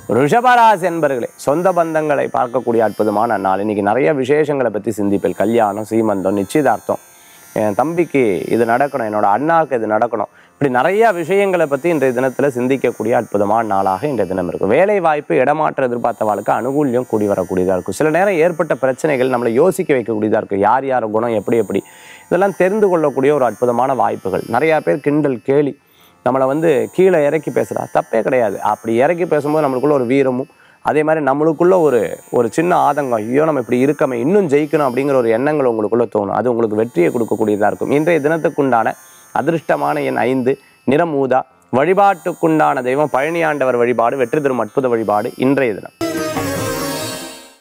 ரிஷபராசி என்பர்களே சொந்த பந்தங்களை பார்க்கக்கூடிய அற்புதமான நாள் இன்னைக்கு நிறைய விசேஷங்களை பற்றி சிந்திப்பேன் கல்யாணம் சீமந்தம் நிச்சயதார்த்தம் என் தம்பிக்கு இது நடக்கணும் என்னோட அண்ணாவுக்கு இது நடக்கணும் இப்படி நிறைய விஷயங்களை பற்றி இன்றைய தினத்தில் சிந்திக்கக்கூடிய அற்புதமான நாளாக இன்றைய தினம் இருக்கும் வேலை வாய்ப்பு இடமாற்ற எதிர்பார்த்தவாளுக்கு அனுகூல்யம் கூடி வரக்கூடியதாக இருக்கும் சில நேரம் ஏற்பட்ட பிரச்சனைகள் நம்மளை யோசிக்க வைக்கக்கூடியதாக இருக்கும் யார் யார் குணம் எப்படி எப்படி இதெல்லாம் தெரிந்து கொள்ளக்கூடிய ஒரு அற்புதமான வாய்ப்புகள் நிறையா பேர் கிண்டல் கேலி நம்மளை வந்து கீழே இறக்கி பேசுகிறா தப்பே கிடையாது அப்படி இறக்கி பேசும்போது நம்மளுக்குள்ள ஒரு வீரமும் அதே மாதிரி நம்மளுக்குள்ள ஒரு ஒரு சின்ன ஆதங்கம் ஐயோ நம்ம இப்படி இருக்கமே இன்னும் ஜெயிக்கணும் அப்படிங்கிற ஒரு எண்ணங்கள் உங்களுக்குள்ள தோணும் அது உங்களுக்கு வெற்றியை கொடுக்கக்கூடியதாக இருக்கும் இன்றைய தினத்துக்குண்டான அதிர்ஷ்டமான எண் ஐந்து நிறம் ஊதா வழிபாட்டுக்குண்டான தெய்வம் பழனியாண்டவர் வழிபாடு வெற்றி தரும் அற்புத வழிபாடு இன்றைய தினம்